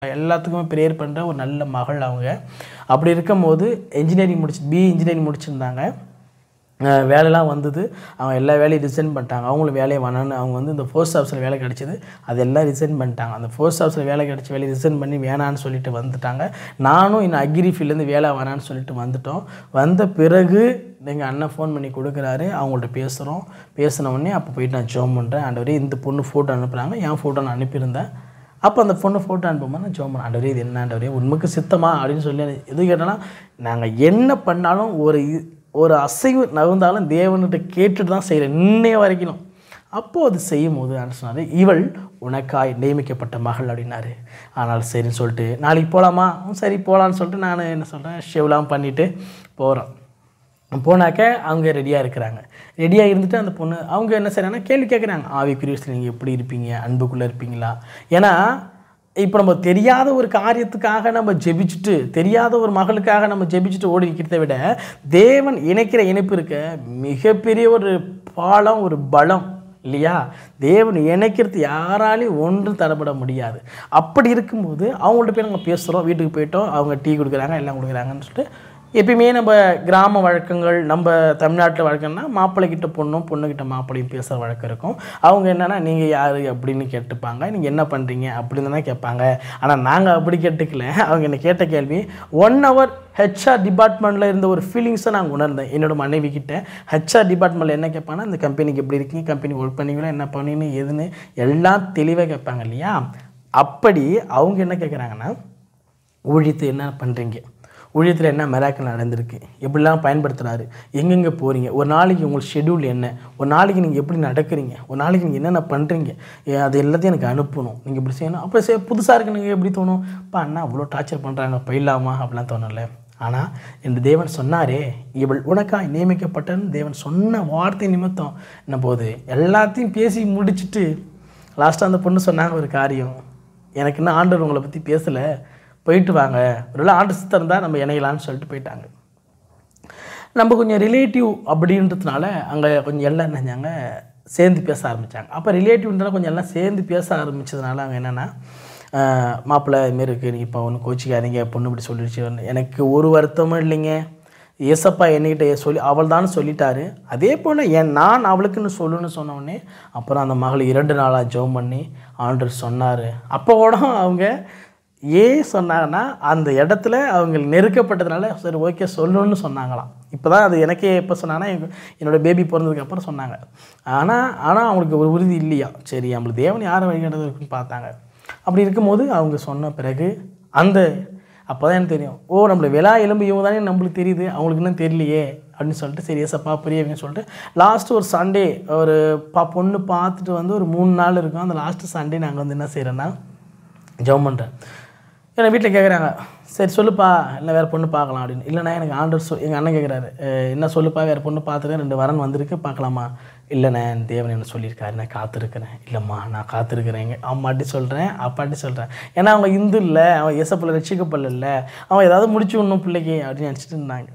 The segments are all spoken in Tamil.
எல்லாத்துக்குமே ப்ரேயர் பண்ணுற ஒரு நல்ல மகள் அவங்க அப்படி இருக்கும்போது இன்ஜினியரிங் முடிச்சு பி இன்ஜினியரிங் முடிச்சிருந்தாங்க அஹ் வேலைலாம் வந்தது அவங்க எல்லா வேலையும் ரிசைன் பண்ணிட்டாங்க அவங்களும் வேலையை வேணான்னு அவங்க வந்து இந்த போஸ்ட் ஆஃபீஸில் வேலை கிடச்சிது அதெல்லாம் ரிசைன் பண்ணிட்டாங்க அந்த போஸ்ட் ஆஃபீஸில் வேலை கிடச்ச வேலையை ரிசைன் பண்ணி வேணான்னு சொல்லிட்டு வந்துட்டாங்க நானும் இன்னும் அக்ரி ஃபீல்ட்லேருந்து வேலை வேணான்னு சொல்லிட்டு வந்துட்டோம் வந்த பிறகு எங்கள் அண்ணன் ஃபோன் பண்ணி கொடுக்குறாரு அவங்கள்ட்ட பேசுகிறோம் பேசின உடனே அப்போ போயிட்டு நான் ஜோம் பண்ணுறேன் ஆண்டவரே இந்த பொண்ணு ஃபோட்டோ அனுப்புகிறாங்க என் ஃபோட்டோ நான் அனுப்பியிருந்தேன் அப்போ அந்த பொண்ணு ஃபோட்டோ அனுப்பும்போது நான் ஜோம் பண்ணேன் ஆண்டவரே இது என்ன ஆண்டவரே உண்மைக்கு சித்தமா அப்படின்னு சொல்லி எது கேட்டோன்னா நாங்கள் என்ன பண்ணாலும் ஒரு இ- ஒரு அசைவு நகர்ந்தாலும் தேவன்கிட்ட கேட்டுட்டு தான் செய்கிறேன் இன்னைய வரைக்கும் அப்போது அது செய்யும் போது ஆண்டு சொன்னார் இவள் உனக்காய் நியமிக்கப்பட்ட மகள் அப்படின்னாரு ஆனால் சரின்னு சொல்லிட்டு நாளைக்கு போகலாமா ம், சரி போகலான்னு சொல்லிட்டு நான் என்ன சொல்கிறேன் ஷெவ்லாம் பண்ணிவிட்டு போகிறோம் போனாக்க அவங்க ரெடியாக இருக்கிறாங்க ரெடியாக இருந்துட்டு அந்த பொண்ணு அவங்க என்ன செய்கிறாங்கன்னா கேள்வி கேட்குறாங்க ஆவி பிரிவஸில் நீங்கள் எப்படி இருப்பீங்க அன்புக்குள்ளே இருப்பீங்களா ஏன்னா இப்போ நம்ம தெரியாத ஒரு காரியத்துக்காக நம்ம ஜெபிச்சுட்டு தெரியாத ஒரு மகளுக்காக நம்ம ஜெபிச்சுட்டு ஓடி நிற்கிறத விட தேவன் இணைக்கிற இணைப்பு இருக்க மிகப்பெரிய ஒரு பாலம் ஒரு பலம் இல்லையா தேவன் இணைக்கிறது யாராலையும் ஒன்றும் தடப்பட முடியாது அப்படி இருக்கும்போது அவங்கள்ட்ட போய் நாங்கள் பேசுகிறோம் வீட்டுக்கு போயிட்டோம் அவங்க டீ கொடுக்குறாங்க எல்லாம் கொடுக்குறாங்கன்னு சொல்லிட்டு எப்பயுமே நம்ம கிராம வழக்கங்கள் நம்ம தமிழ்நாட்டில் வழக்கம்னா மாப்பிள்ளைக்கிட்ட பொண்ணும் பொண்ணுக்கிட்ட மாப்பிள்ளையும் பேசுகிற வழக்கம் இருக்கும் அவங்க என்னென்னா நீங்கள் யார் அப்படின்னு கேட்டுப்பாங்க நீங்கள் என்ன பண்ணுறீங்க அப்படின்னு தான் கேட்பாங்க ஆனால் நாங்கள் அப்படி கேட்டுக்கல அவங்க என்ன கேட்ட கேள்வி ஒன் ஹவர் ஹெச்ஆர் டிபார்ட்மெண்ட்டில் இருந்த ஒரு ஃபீலிங்ஸை நான் உணர்ந்தேன் என்னோட மனைவி கிட்ட ஹெச்ஆர் டிபார்ட்மெண்ட்டில் என்ன கேட்பாங்கன்னா இந்த கம்பெனிக்கு எப்படி இருக்கீங்க கம்பெனி ஒர்க் பண்ணீங்களா என்ன பண்ணீங்க எதுன்னு எல்லாம் தெளிவாக கேட்பாங்க இல்லையா அப்படி அவங்க என்ன கேட்குறாங்கன்னா ஊழியத்தை என்ன பண்ணுறீங்க ஊழியத்தில் என்ன மிராக்கள் நடந்திருக்கு எப்படிலாம் பயன்படுத்துகிறாரு எங்கெங்கே போகிறீங்க ஒரு நாளைக்கு உங்களுக்கு ஷெட்யூல் என்ன ஒரு நாளைக்கு நீங்கள் எப்படி நடக்கிறீங்க ஒரு நாளைக்கு நீங்கள் என்னென்ன பண்ணுறீங்க அது எல்லாத்தையும் எனக்கு அனுப்பணும் நீங்கள் இப்படி செய்யணும் அப்போ சே புதுசாக இருக்கு நீங்கள் எப்படி தோணும் அப்பா அண்ணா அவ்வளோ டார்ச்சர் பண்ணுறாங்க போயிடலாமா அப்படிலாம் தோணல ஆனால் இந்த தேவன் சொன்னாரே இவள் உனக்காய் நியமிக்கப்பட்டன்னு தேவன் சொன்ன வார்த்தை நிமித்தம் என்ன போது எல்லாத்தையும் பேசி முடிச்சிட்டு லாஸ்ட்டாக அந்த பொண்ணு சொன்னாங்க ஒரு காரியம் எனக்கு இன்னும் ஆண்டவர் உங்களை பற்றி பேசலை போயிட்டு வாங்க ஒருவேளை ஆண்டு சித்தம் இருந்தால் நம்ம இணையலான்னு சொல்லிட்டு போயிட்டாங்க நம்ம கொஞ்சம் ரிலேட்டிவ் அப்படின்றதுனால அங்கே கொஞ்சம் எல்லாம் என்ன செஞ்சாங்க சேர்ந்து பேச ஆரம்பித்தாங்க அப்போ ரிலேட்டிவ்ன்றனால கொஞ்சம் எல்லாம் சேர்ந்து பேச ஆரம்பித்ததுனால அவங்க என்னென்னா மாப்பிள்ளை இதுமாரி இருக்குது நீங்கள் இப்போ ஒன்று கோச்சிக்காதீங்க பொண்ணு இப்படி சொல்லிடுச்சு எனக்கு ஒரு வருத்தமும் இல்லைங்க ஏசப்பா என்கிட்ட சொல்லி அவள் தான் சொல்லிட்டாரு அதே போல் என் நான் அவளுக்குன்னு சொல்லுன்னு சொன்ன உடனே அப்புறம் அந்த மகள் இரண்டு நாளாக ஜெபம் பண்ணி ஆண்டர் சொன்னார் அப்போ கூட அவங்க ஏன் சொன்னாங்கன்னா அந்த இடத்துல அவங்க நெருக்கப்பட்டதுனால சரி ஓகே சொல்லணும்னு சொன்னாங்களாம் இப்போ தான் அது எனக்கே எப்போ சொன்னாங்கன்னா எங்க- என்னோட பேபி பிறந்ததுக்கு அப்புறம் சொன்னாங்க ஆனால் ஆனால் அவங்களுக்கு ஒரு உறுதி இல்லையா சரி நம்மளுக்கு தேவன் யாரை வழிகாட்டுறது இருக்குன்னு பார்த்தாங்க அப்படி இருக்கும்போது அவங்க சொன்ன பிறகு அந்த அப்போ தான் எனக்கு தெரியும் ஓ நம்மள விழா எலும்பு இவங்க தானே நம்மளுக்கு தெரியுது அவங்களுக்கு இன்னும் தெரியலையே அப்படின்னு சொல்லிட்டு சரி ஏசப்பா புரியவங்க சொல்லிட்டு லாஸ்ட்டு ஒரு சண்டே ஒரு பா பொண்ணு பார்த்துட்டு வந்து ஒரு மூணு நாள் இருக்கும் அந்த லாஸ்ட்டு சண்டே நாங்கள் வந்து என்ன செய்கிறோன்னா ஜெபம் பண்ணுறேன் ஏன்னா வீட்டில் கேட்குறாங்க சரி சொல்லுப்பா இல்லை வேறு பொண்ணு பார்க்கலாம் அப்படின்னு இல்லைண்ணா எனக்கு ஆண்டர் சொ எங்கள் அண்ணன் கேட்குறாரு என்ன சொல்லுப்பா வேறு பொண்ணு பார்த்துருக்கேன் ரெண்டு வரன் வந்திருக்கு பார்க்கலாமா இல்லைண்ணே என் தேவன் என்ன சொல்லியிருக்காரு நான் காத்திருக்கிறேன் இல்லைம்மா நான் காத்திருக்கிறேன் எங்கள் அம்மாட்டி சொல்கிறேன் அப்பாட்டி சொல்கிறேன் ஏன்னா அவங்க இந்து இல்லை அவன் இயேசப்பிள்ளை ரட்சிக்கப்படல இல்லை அவன் ஏதாவது முடிச்சு விடணும் பிள்ளைக்கு அப்படின்னு நினச்சிட்டு இருந்தாங்க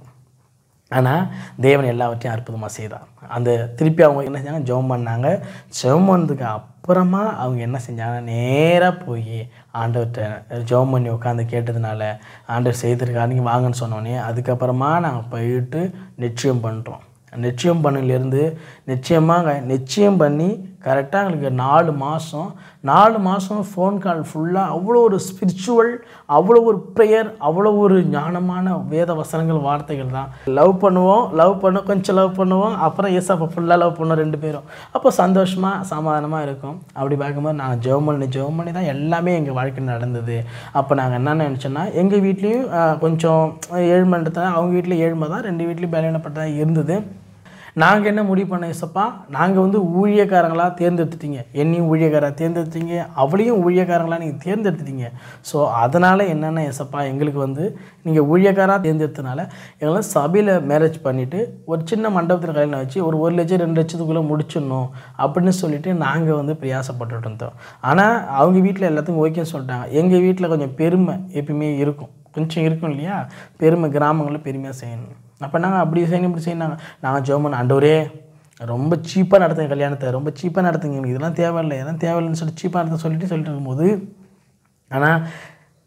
ஆனால் தேவன் எல்லாவற்றையும் அற்புதமாக செய்தான் அந்த திருப்பி அவங்க என்ன செஞ்சாங்க ஜெபம் பண்ணாங்க ஜெபம் பண்ணதுக்கு அப்புறமா அவங்க என்ன செஞ்சாங்க நேராக போய் ஆண்டவர்கிட்ட ஜெபம் பண்ணி உட்காந்து கேட்டதுனால ஆண்டவர் செய்திருக்காரு நீங்கள் வாங்கன்னு சொன்னோடனே அதுக்கப்புறமா நாங்கள் போயிட்டு நிச்சயம் பண்ணுறோம் நிச்சயம் பண்ணிலேருந்து நிச்சயமாக நிச்சயம் பண்ணி கரெக்டாக எங்களுக்கு நாலு மாதம் நாலு மாதம் ஃபோன் கால் ஃபுல்லாக அவ்வளோ ஒரு ஸ்பிரிச்சுவல் அவ்வளோ ஒரு ப்ரேயர் அவ்வளோ ஒரு ஞானமான வேத வசனங்கள் வார்த்தைகள் தான் லவ் பண்ணுவோம் லவ் பண்ணுவோம் கொஞ்சம் லவ் பண்ணுவோம் அப்புறம் எஸ் அப்போ ஃபுல்லாக லவ் பண்ணுவோம் ரெண்டு பேரும் அப்போ சந்தோஷமாக சமாதானமாக இருக்கும் அப்படி பார்க்கும்போது நாங்கள் ஜெபம் பண்ணி ஜெபம் பண்ணி தான் எல்லாமே எங்கள் வாழ்க்கையில் நடந்தது அப்போ நாங்கள் என்ன நினச்சோன்னா எங்கள் வீட்லேயும் கொஞ்சம் ஏழ்மைன்றத அவங்க வீட்டில் ஏழ்மை தான் ரெண்டு வீட்லேயும் பலவீனப்பட்டதாக இருந்தது நாங்கள் என்ன முடிவு பண்ண ஏசப்பா நாங்கள் வந்து ஊழியக்காரங்களாக தேர்ந்தெடுத்துட்டீங்க என்னையும் ஊழியக்காரா தேர்ந்தெடுத்தீங்க அவளையும் ஊழியக்காரங்களாக நீங்கள் தேர்ந்தெடுத்துட்டீங்க ஸோ அதனால் என்னென்ன ஏசப்பா எங்களுக்கு வந்து நீங்கள் ஊழியக்காராக தேர்ந்தெடுத்தனால எங்களை சபையில் மேரேஜ் பண்ணிவிட்டு ஒரு சின்ன மண்டபத்தில் கல்யாணம் வச்சு ஒரு ஒரு லட்சம் ரெண்டு லட்சத்துக்குள்ளே முடிச்சிடணும் அப்படின்னு சொல்லிட்டு நாங்கள் வந்து பிரயாசப்பட்டுட்டு இருந்தோம் ஆனால் அவங்க வீட்டில் எல்லாத்துக்கும் ஓகேன்னு சொல்லிட்டாங்க எங்கள் வீட்டில் கொஞ்சம் பெருமை எப்பயுமே இருக்கும் கொஞ்சம் இருக்கும் இல்லையா பெருமை கிராமங்களில் பெருமையாக செய்யணும் அப்போ நாங்கள் அப்படி செய்யணும் இப்படி செய்யணும் நாங்கள் ஜெர்மன் ஆண்டவரே ரொம்ப சீப்பாக நடத்துங்க கல்யாணத்தை ரொம்ப சீப்பாக நடத்துங்க எனக்கு இதெல்லாம் தேவையில்லை இதெல்லாம் தேவையில்லைன்னு சொல்லி சீப்பாக நடத்த சொல்லிட்டு சொல்லிட்டு இருக்கும்போது ஆனால்